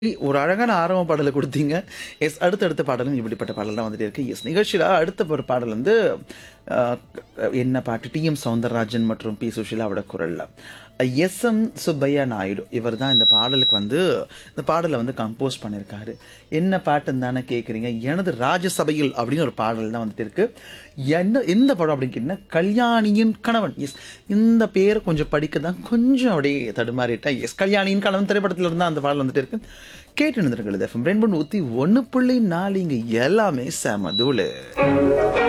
ஒரு அழகான ஆரம்ப பாடலை கொடுத்தீங்க எஸ் அடுத்தடுத்த பாடலும் இப்படிப்பட்ட பாடலாம் வந்துட்டு இருக்கு எஸ் நிகழ்ச்சியில் அடுத்த ஒரு பாடல் வந்து அஹ், என்ன பாட்டு டி எம் சவுந்தரராஜன் மற்றும் பி சுஷிலாவோட குரல்ல எஸ் எம் சுப்பையா நாயுடு இவர் தான் இந்த பாடலுக்கு வந்து இந்த பாடலை வந்து கம்போஸ் பண்ணியிருக்காரு என்ன பாட்டுன்னு தானே கேட்குறீங்க எனது ராஜசபையில் அப்படின்னு ஒரு பாடல் தான் வந்துட்டு இருக்கு என்ன எந்த படம் அப்படின்னு கேட்டிங்கன்னா கல்யாணியின் கணவன் எஸ் இந்த பேரை கொஞ்சம் படிக்க தான் கொஞ்சம் அப்படியே தடுமாறிட்டேன் எஸ் கல்யாணியின் கணவன் திரைப்படத்தில் இருந்தால் அந்த பாடல் வந்துட்டு இருக்கு கேட்டு நிறுத்துங்கள் எஃப்எம் ரெண்டு ஊற்றி ஒன்று புள்ளி நாலு இங்கே எல்லாமே செம தூளு